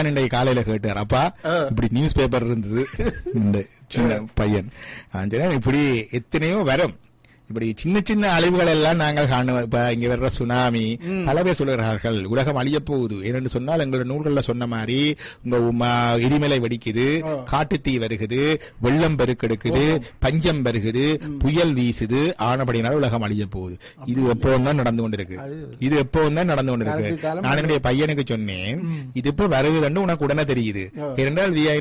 மகன் இன்றைக்கு காலையில கேட்டார் அப்பா இப்படி நியூஸ் பேப்பர் இருந்தது இந்த சின்ன பையன் நான் சொன்னேன், இப்படி எத்தனையோ வரும் இப்படி சின்ன சின்ன அழிவுகள் எல்லாம் நாங்கள் காணுவோம் இப்ப இங்க வர்ற சுனாமி பல பேர் சொல்லுகிறார்கள் உலகம் அழியப் போகுது ஏனென்று சொன்னால் எங்களோட நூல்கள்ல சொன்ன மாதிரி உங்க உமா எரிமலை வெடிக்குது காட்டுத்தீ வருகுது வெள்ளம் பெருக்கெடுக்குது பஞ்சம் வருகுது புயல் வீசுது ஆனபடினால உலகம் அழியப் போகுது இது எப்பவும் தான் நடந்து கொண்டிருக்கு இது எப்பவும் தான் நடந்து கொண்டிருக்கு காலத்துக்கு காலம் நான் என்னுடைய பையனுக்கு சொன்னேன் இது இப்ப வருகுதுன்னு உனக்கு உடனே தெரியுது ஏனென்றால் வி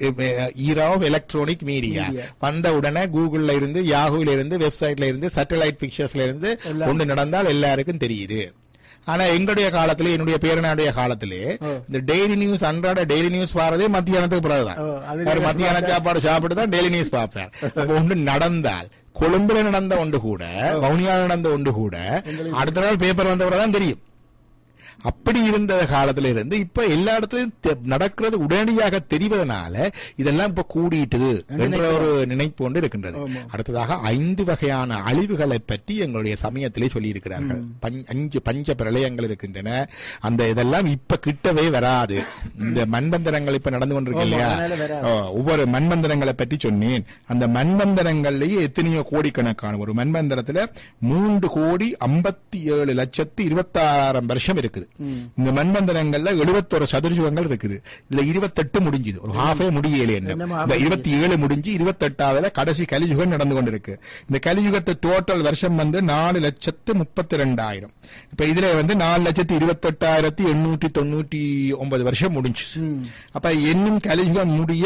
ஈரா ஆஃப் எலக்ட்ரானிக் மீடியா வந்த உடனே கூகுள்ல இருந்து யாஹூல இருந்து வெப்சைட்ல இருந்து சேட்டலைட் பிக்சர்ஸ்ல இருந்து ஒன்று நடந்தால் எல்லாருக்கும் தெரியுது ஆனா எங்களுடைய காலத்திலே என்னுடைய பேரனுடைய காலத்திலே இந்த டெய்லி நியூஸ் அன்றாட டெய்லி நியூஸ் பாறதே மத்தியானத்துக்கு பிறகுதான் ஓ, அது அவர் மத்தியான சாப்பாடு சாப்பிட்டு தான் டெய்லி நியூஸ் பார்ப்பார் அப்ப ஒன்று நடந்தால் கொழும்புல நடந்த ஒன்று கூட வவுனியால நடந்த ஒன்று கூட அடுத்த நாள் பேப்பர் வந்தவரை தெரியும் அப்படி இருந்த காலத்துல இருந்து இப்ப எல்லா இடத்துலயும் தெ- நடக்கிறது உடனடியாக தெரிவதனால இதெல்லாம் இப்ப கூடிட்டுது என்ற ஒரு நினைப்பு ஒன்று இருக்கின்றது அடுத்ததாக ஐந்து வகையான அழிவுகளை பற்றி எங்களுடைய சமயத்திலே சொல்லி இருக்கிறார்கள் அஞ்சு பஞ்ச பிரளயங்கள் இருக்கின்றன அந்த இதெல்லாம் இப்ப கிட்டவே வராது இந்த மண்பந்தரங்கள் இப்ப நடந்து கொண்டிருக்கு இல்லையா அதனால வராது. ஓ, ஒவ்வொரு மண்பந்தரங்களை பற்றி சொன்னேன் அந்த மண்பந்தரங்கள்லயே எத்தனையோ கோடிக்கணக்கான ஒரு மண்பந்தரத்துல மூன்று கோடி ஐம்பத்தி ஏழு லட்சத்து இருபத்தாறாயிரம் வருஷம் இருக்குது இந்த மண்பந்தரங்கள்ல எழுபத்தொரு சதுரஜுகங்கள் இருக்குது இதுல இருபத்தெட்டு முடிஞ்சுது ஒரு ஹாஃபே முடியல என்ன என்னமோ இந்த இருபத்தி ஏழு முடிஞ்சு இருபத்தெட்டாவதுல கடைசி கலியுகம் நடந்து கொண்டிருக்கு இந்த கலியுகத்து டோட்டல் வருஷம் வந்து நாலு லட்சத்து முப்பத்தி ரெண்டாயிரம் இப்ப இதுல வந்து நாலு லட்சத்து இருபத்தெட்டாயிரத்தி எண்ணூற்றி தொண்ணூற்றி ஒன்பது வருஷம் முடிஞ்சு அப்ப இன்னும் கலியுகம் முடிய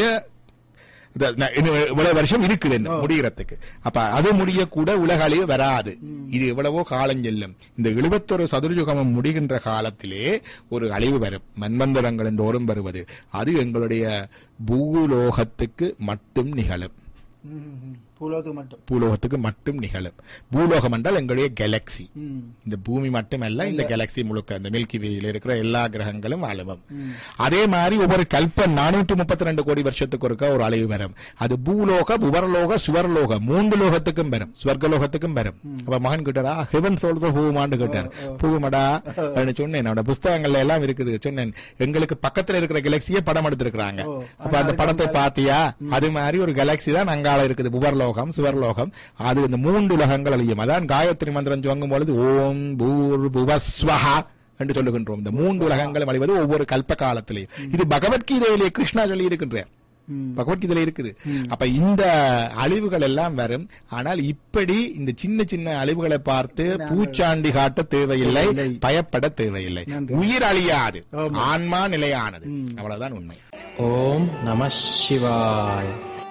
இது ந- இன்னும் இவ்வளவு வருஷம் இருக்குது என்ன முடியறதுக்கு அப்ப அது முடியக்கூட உலக அழிவு வராது இது எவ்வளவோ காலம் செல்லும் இந்த எழுபத்தொரு சதுரயுகமம் முடிகின்ற காலத்திலே ஒரு அழிவு வரும் மன்வந்தரங்கள் தோறும் வருவது அது எங்களுடைய பூலோகத்துக்கு மட்டும் நிகழும் ம், ம், ம். பூலோகத்துக்கு மட்டும் பூலோகத்துக்கு மட்டும் நிகழும் பூலோகம் என்றால் எங்களுடைய கேலக்சி ம். இந்த பூமி மட்டுமல்ல இந்த கேலக்சி முழுக்க இந்த மில்கி வேயில் இருக்கிற எல்லா கிரகங்களும் அழிவும் அதே மாதிரி ஒவ்வொரு கல்ப நானூற்றி முப்பத்தி ரெண்டு கோடி வருஷத்துக்கு ஒருக்கா ஒரு அழிவு வரும் அது பூலோக புவர்லோக சுவர்லோக மூன்று லோகத்துக்கும் வரும் ஸ்வர்கலோகத்துக்கும் வரும் அப்ப மகன் கிட்டாரா ஹெவன் சொல்றது பூமான்னு கேட்டார் பூமடா அப்படின்னு சொன்னேன் என்னோட புஸ்தகங்கள்ல எல்லாம் இருக்குது சொன்னேன் எங்களுக்கு பக்கத்துல இருக்கிற கேலக்சியே படம் எடுத்திருக்கிறாங்க ஓ, அப்ப அந்த படத்தை பாத்தியா அது மாதிரி ஒரு கேலக்சி தான் அங்கால இருக்குது புவர்லோகம் சுவர்லோகம் அது இந்த மூன்று உலகங்கள் அழியும் அதான் காயத்ரி மந்திரம் துவங்கும் பொழுது ஓம் பூர் புவஸ்வஹா என்று சொல்லுகின்றோம் இந்த மூன்று உலகங்களும் அழிவது ஒவ்வொரு கல்ப காலத்திலேயும் இது பகவத்கீதையிலே கிருஷ்ணா சொல்லி இருக்கின்றார் ம். பகவத்கீதையில இருக்குது அப்ப இந்த அழிவுகள் எல்லாம் வரும் ஆனால் இப்படி இந்த சின்ன சின்ன அழிவுகளை பார்த்து பூச்சாண்டி காட்ட தேவையில்லை பயப்பட தேவையில்லை உயிர் அழியாது ஆன்மா நிலையானது அவ்வளவுதான் உண்மை ஓம் நம சிவாய்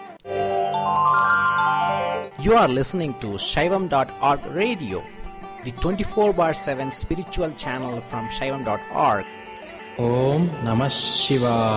You are listening to Shaivam.org radio, the 24 bar 7 spiritual channel from Shaivam.org. ஓம் நம சிவாய்